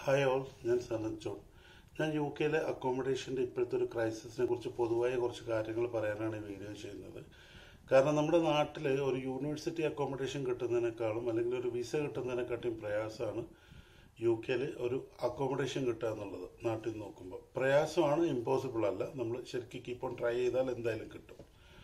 hi all ഞാൻ സനത് John ഞാൻ യു കെയിലെ അക്കോമഡേഷൻ്റെ ഇപ്പോഴത്തെ ഒരു ക്രൈസിസിനെ കുറിച്ച് പൊതുവായ കുറച്ച് കാര്യങ്ങൾ പറയാനാണ് ഈ വീഡിയോ ചെയ്യുന്നത് കാരണം നമ്മുടെ നാട്ടിൽ ഒരു യൂണിവേഴ്സിറ്റി അക്കോമഡേഷൻ കിട്ടുന്നതിനേക്കാളും അല്ലെങ്കിൽ ഒരു വിസ കിട്ടുന്നതിനെക്കാട്ടിയും പ്രയാസമാണ് യു കെയിൽ ഒരു അക്കോമഡേഷൻ കിട്ടുക എന്നുള്ളത് നാട്ടിൽ നിന്ന് നോക്കുമ്പോൾ പ്രയാസമാണ് ഇമ്പോസിബിൾ അല്ല നമ്മൾ ശരിക്കും കീപ്പ് ഓൺ ട്രൈ ചെയ്താൽ എന്തായാലും കിട്ടും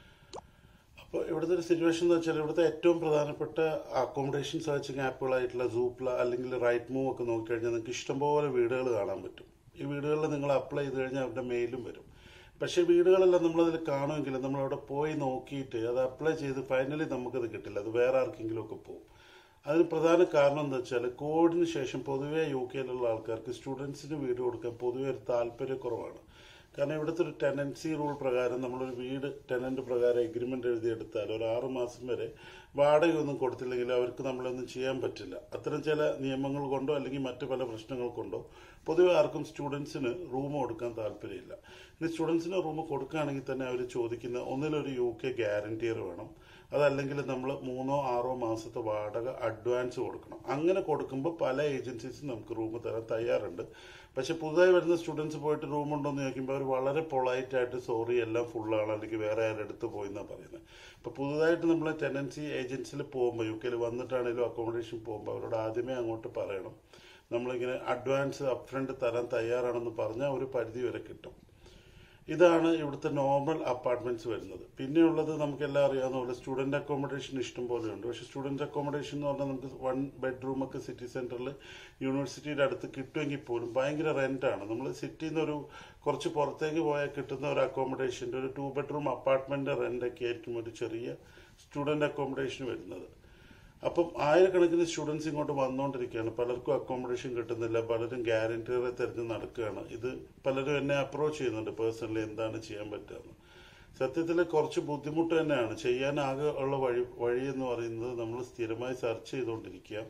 അപ്പോൾ ഇവിടുത്തെ ഒരു സിറ്റുവേഷൻ എന്ന് വെച്ചാൽ ഇവിടുത്തെ ഏറ്റവും പ്രധാനപ്പെട്ട അക്കോമഡേഷൻ സെർച്ചിങ് ആപ്പുകളായിട്ടുള്ള സൂപ്ല അല്ലെങ്കിൽ റൈറ്റ് മൂവ് ഒക്കെ നോക്കിക്കഴിഞ്ഞാൽ നിങ്ങൾക്ക് ഇഷ്ടംപോലെ വീടുകൾ കാണാൻ പറ്റും ഈ വീടുകളിൽ നിങ്ങൾ അപ്ലൈ ചെയ്ത് കഴിഞ്ഞാൽ അവരുടെ മെയിലും വരും പക്ഷേ വീടുകളെല്ലാം നമ്മളതിൽ കാണുമെങ്കിലും നമ്മളവിടെ പോയി നോക്കിയിട്ട് അത് അപ്ലൈ ചെയ്ത് ഫൈനലി നമുക്കത് കിട്ടില്ല അത് വേറെ ആർക്കെങ്കിലും ഒക്കെ പോകും അതിന് പ്രധാന കാരണം എന്താ വെച്ചാൽ കോവിഡിന് ശേഷം പൊതുവെ യു കെയിലുള്ള ആൾക്കാർക്ക് സ്റ്റുഡൻസിന് വീട് കൊടുക്കാൻ പൊതുവെ ഒരു താല്പര്യക്കുറവാണ് കാരണം ഇവിടുത്തെ ഒരു ടെനൻസി റൂൾ പ്രകാരം നമ്മളൊരു വീട് ടെനന്റ് പ്രകാരം എഗ്രിമെന്റ് എഴുതിയെടുത്താൽ ഒരു ആറ് മാസം വരെ വാടകയൊന്നും കൊടുത്തില്ലെങ്കിൽ അവർക്ക് നമ്മളൊന്നും ചെയ്യാൻ പറ്റില്ല അത്തരം ചില നിയമങ്ങൾ കൊണ്ടോ അല്ലെങ്കിൽ മറ്റു പല പ്രശ്നങ്ങൾ കൊണ്ടോ പൊതുവെ ആർക്കും സ്റ്റുഡൻസിന് റൂം കൊടുക്കാൻ താല്പര്യമില്ല ഇനി സ്റ്റുഡൻസിന് റൂം കൊടുക്കുകയാണെങ്കിൽ തന്നെ അവർ ചോദിക്കുന്ന ഒന്നിലൊരു യു കെ ഗ്യാരണ്ടിയർ വേണം അതല്ലെങ്കിൽ നമ്മൾ മൂന്നോ ആറോ മാസത്തെ വാടക അഡ്വാൻസ് കൊടുക്കണം അങ്ങനെ കൊടുക്കുമ്പോൾ പല ഏജൻസീസും നമുക്ക് റൂം തരാൻ തയ്യാറുണ്ട് പക്ഷെ പുതുതായി വരുന്ന സ്റ്റുഡൻസ് പോയിട്ട് റൂം ഉണ്ടോ എന്ന് ചോദിക്കുമ്പോൾ അവർ വളരെ പൊളൈറ്റ് ആയിട്ട് സോറി എല്ലാം ഫുള്ളാണ് അല്ലെങ്കിൽ വേറെ ആരുടെ അടുത്ത് പോയി എന്നാണ് പറയുന്നത് അപ്പോൾ പുതുതായിട്ട് നമ്മൾ ടെനൻസി ഏജൻസിയിൽ പോകുമ്പോൾ യു കെയിൽ വന്നിട്ടാണെങ്കിലും അക്കോമഡേഷൻ പോകുമ്പോൾ അവരോട് ആദ്യമേ അങ്ങോട്ട് പറയണം നമ്മളിങ്ങനെ അഡ്വാൻസ് അപ്ഫ്രണ്ട് തരാൻ തയ്യാറാണെന്ന് പറഞ്ഞാൽ ഒരു പരിധി വരെ കിട്ടും ഇതാണ് ഇവിടുത്തെ നോർമൽ അപ്പാർട്ട്മെന്റ്സ് വരുന്നത് പിന്നെയുള്ളത് നമുക്കെല്ലാം അറിയാവുന്ന പോലെ സ്റ്റുഡന്റ് അക്കോമഡേഷൻ ഇഷ്ടം പോലെയുണ്ട് പക്ഷെ സ്റ്റുഡന്റ് അക്കോമഡേഷൻ എന്ന് പറഞ്ഞാൽ നമുക്ക് വൺ ബെഡ്റൂം ഒക്കെ സിറ്റി സെന്ററിൽ യൂണിവേഴ്സിറ്റിയുടെ അടുത്ത് കിട്ടുമെങ്കിൽ പോലും ഭയങ്കര റെന്റാണ് നമ്മൾ സിറ്റിയിൽ നിന്ന് ഒരു കുറച്ച് പുറത്തേക്ക് പോയാൽ കിട്ടുന്ന ഒരു അക്കോമഡേഷൻ്റെ ഒരു ടു ബെഡ്റൂം അപ്പാർട്ട്മെന്റ് റെന്റൊക്കെ ആയിരിക്കും ഒരു ചെറിയ സ്റ്റുഡന്റ് അക്കോമഡേഷൻ വരുന്നത് അപ്പം ആയിരക്കണക്കിന് സ്റ്റുഡൻസ് ഇങ്ങോട്ട് വന്നുകൊണ്ടിരിക്കുകയാണ് പലർക്കും അക്കോമഡേഷൻ കിട്ടുന്നില്ല പലരും ഗ്യാരണ്ടിയറെ തിരഞ്ഞ് നടക്കുകയാണ് ഇത് പലരും എന്നെ അപ്രോച്ച് ചെയ്യുന്നുണ്ട് പേഴ്സണലി എന്താണ് ചെയ്യാൻ പറ്റുക സത്യത്തിൽ കുറച്ച് ബുദ്ധിമുട്ട് തന്നെയാണ് ചെയ്യാൻ ആകെ ഉള്ള വഴി വഴി എന്ന് പറയുന്നത് നമ്മൾ സ്ഥിരമായി സെർച്ച് ചെയ്തുകൊണ്ടിരിക്കുക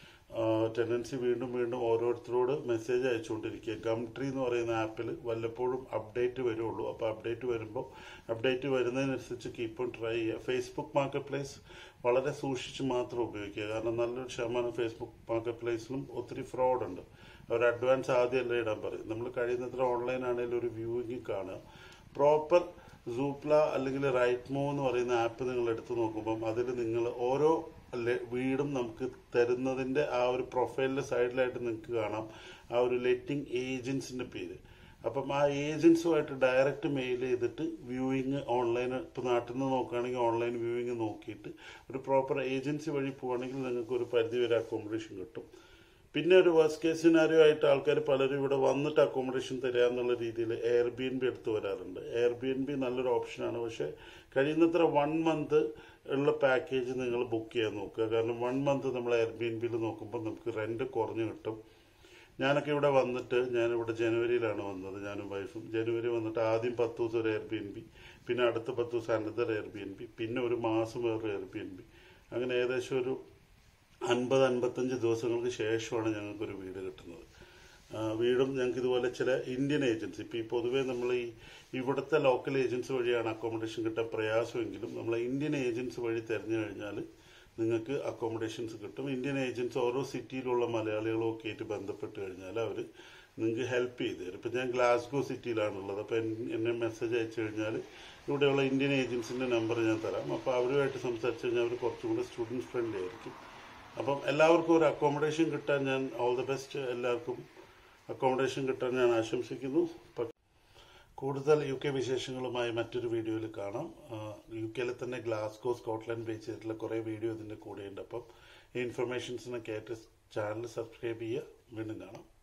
ടെൻഡൻസി വീണ്ടും വീണ്ടും ഓരോരുത്തരോട് മെസ്സേജ് അയച്ചുകൊണ്ടിരിക്കുക ഗം ട്രീ എന്ന് പറയുന്ന ആപ്പിൽ വല്ലപ്പോഴും അപ്ഡേറ്റ് വരുള്ളൂ അപ്പോൾ അപ്ഡേറ്റ് വരുമ്പോൾ അപ്ഡേറ്റ് വരുന്നതിനനുസരിച്ച് കീപ്പ് ഓൺ ട്രൈ ചെയ്യുക ഫേസ്ബുക്ക് മാർക്കറ്റ് പ്ലേസ് വളരെ സൂക്ഷിച്ച് മാത്രം ഉപയോഗിക്കുക കാരണം നല്ലൊരു ശതമാനം ഫേസ്ബുക്ക് മാർക്കറ്റ് പ്ലേസിലും ഒത്തിരി ഫ്രോഡ് ഉണ്ട് അവർ അഡ്വാൻസ് ആദ്യമല്ലേ ഇടാൻ പറയും നമ്മൾ കഴിയുന്നത്ര ഓൺലൈൻ ആണെങ്കിലും ഒരു വ്യൂവിങ് കാണുക പ്രോപ്പർ സൂപ്ല അല്ലെങ്കിൽ റൈറ്റ് മൂവ് എന്ന് പറയുന്ന ആപ്പ് നിങ്ങൾ എടുത്തു നോക്കുമ്പം അതിൽ നിങ്ങൾ ഓരോ വീടും നമുക്ക് തരുന്നതിന്റെ ആ ഒരു പ്രൊഫൈലിന്റെ സൈഡിലായിട്ട് നിങ്ങൾക്ക് കാണാം ആ ഒരു ലെറ്റിംഗ് ഏജൻസിന്റെ പേര് അപ്പം ആ ഏജൻസുമായിട്ട് ഡയറക്റ്റ് മെയിൽ ചെയ്തിട്ട് വ്യൂയിങ് ഓൺലൈൻ ഇപ്പം നാട്ടിൽ നിന്ന് നോക്കുകയാണെങ്കിൽ ഓൺലൈൻ വ്യൂയിങ് നോക്കിയിട്ട് ഒരു പ്രോപ്പർ ഏജൻസി വഴി പോവുകയാണെങ്കിൽ നിങ്ങൾക്ക് ഒരു പരിധി വരെ അക്കോമഡേഷൻ കിട്ടും പിന്നെ ഒരു വർസ്റ്റ് കേസ് സിനാരിയോ ആയിട്ട് ആൾക്കാർ പലരും ഇവിടെ വന്നിട്ട് അക്കോമഡേഷൻ തരിക എന്നുള്ള രീതിയിൽ എയർ ബി എൻ ബി എടുത്തു വരാറുണ്ട് എയർ ബി എൻ ബി നല്ലൊരു ഓപ്ഷനാണ് പക്ഷേ കഴിയുന്നത്ര വൺ മന്ത് ഉള്ള പാക്കേജ് നിങ്ങൾ ബുക്ക് ചെയ്യാൻ നോക്കുക കാരണം വൺ മന്ത് നമ്മൾ എയർ ബി എൻ ബിയിൽ നോക്കുമ്പോൾ നമുക്ക് റെന്റ് കുറഞ്ഞു കിട്ടും ഞാനൊക്കെ ഇവിടെ വന്നിട്ട് ഞാനിവിടെ ജനുവരിയിലാണ് വന്നത് ഞാനും വൈഫും ജനുവരി വന്നിട്ട് ആദ്യം പത്ത് ദിവസം ഒരു എയർ ബി എൻ ബി പിന്നെ അടുത്ത പത്ത് ദിവസം അനന്തർ എയർ ബി എൻ ബി പിന്നെ ഒരു മാസം വേറെ എയർ ബി എൻ ബി അങ്ങനെ ഏകദേശം ഒരു അൻപത് അൻപത്തഞ്ച് ദിവസങ്ങൾക്ക് ശേഷമാണ് ഞങ്ങൾക്കൊരു വീട് കിട്ടുന്നത് വീടും ഞങ്ങൾക്ക് ഇതുപോലെ ചില ഇന്ത്യൻ ഏജൻസി ഇപ്പോൾ ഈ പൊതുവേ നമ്മൾ ഈ ഇവിടുത്തെ ലോക്കൽ ഏജൻസി വഴിയാണ് അക്കോമഡേഷൻ കിട്ടാൻ പ്രയാസമെങ്കിലും നമ്മൾ ഇന്ത്യൻ ഏജൻസി വഴി തിരഞ്ഞു കഴിഞ്ഞാൽ നിങ്ങൾക്ക് അക്കോമഡേഷൻസ് കിട്ടും ഇന്ത്യൻ ഏജൻസ് ഓരോ സിറ്റിയിലുള്ള മലയാളികളും ഒക്കെ ആയിട്ട് ബന്ധപ്പെട്ട് കഴിഞ്ഞാൽ അവർ നിങ്ങൾക്ക് ഹെൽപ്പ് ചെയ്ത് തരും ഇപ്പം ഞാൻ ഗ്ലാസ്ഗോ സിറ്റിയിലാണുള്ളത് അപ്പോൾ എന്നെ മെസ്സേജ് അയച്ചു കഴിഞ്ഞാൽ ഇവിടെയുള്ള ഇന്ത്യൻ ഏജൻസിൻ്റെ നമ്പർ ഞാൻ തരാം അപ്പോൾ അവരുമായിട്ട് സംസാരിച്ച് കഴിഞ്ഞാൽ അവർ കുറച്ചും കൂടെ സ്റ്റുഡൻറ്റ് ഫ്രണ്ട്ലി ആയിരിക്കും അപ്പം എല്ലാവർക്കും ഒരു അക്കോമഡേഷൻ കിട്ടാൻ ഞാൻ ഓൾ ദി ബെസ്റ്റ് എല്ലാവർക്കും അക്കോമഡേഷൻ കിട്ടാൻ ഞാൻ ആശംസിക്കുന്നു കൂടുതൽ യു കെ വിശേഷങ്ങളുമായി മറ്റൊരു വീഡിയോയിൽ കാണാം യു കെയിലെ തന്നെ ഗ്ലാസ്കോ സ്കോട്ട്ലൻഡ് ബേസ് ചെയ്തിട്ടുള്ള കുറേ വീഡിയോ ഇതിൻ്റെ കൂടെയുണ്ട് അപ്പം ഈ ഇൻഫർമേഷൻസിനൊക്കെ ആയിട്ട് ചാനൽ സബ്സ്ക്രൈബ് ചെയ്യുക വീണ്ടും കാണാം